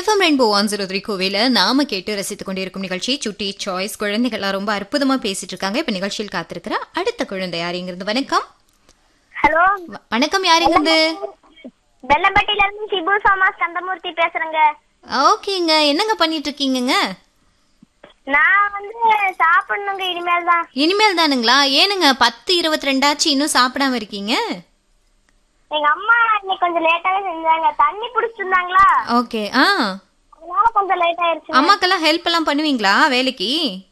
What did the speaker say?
FM Rainbow one zero three கோவில நாம கேட்டு ரசித்துக் கொண்டிருக்கும் நிகழ்ச்சி சுட்டி சாய்ஸ் குழந்தைகள்லாம் ரொம்ப அற்புதமா பேசிட்டு இருக்காங்க இப்ப நிகழ்ச்சியில் காத்திருக்கிற அடுத்த குழந்தை யாருங்கிறது வணக்கம் ஹலோ வ- வணக்கம் யாருங்கிறது பெல்லம்பட்டியில இருந்து சிபு சோமா ஸ்கந்தமூர்த்தி பேசுறேங்க ஓகேங்க என்னங்க பண்ணிட்டு இருக்கீங்கங்க நான் வந்து சாப்பிடணுங்க இனிமேல் தான் இனிமேல் தானுங்களா ஏனுங்க பத்து இருபத்தி ரெண்டாச்சு இன்னும் சாப்பிடாம இருக்கீங்க எங்க அம்மா இன்னைக்கு கொஞ்சம் லேட்டாவே செஞ்சாங்க தண்ணி புடிச்சிருந்தாங்களா ஓகே ஆ அதனால கொஞ்சம் லேட் ஆயிருச்சு அம்மாக்கெல்லாம் ஹெல்ப் எல்லாம் பண்ணுவீங்களா வேலைக்கு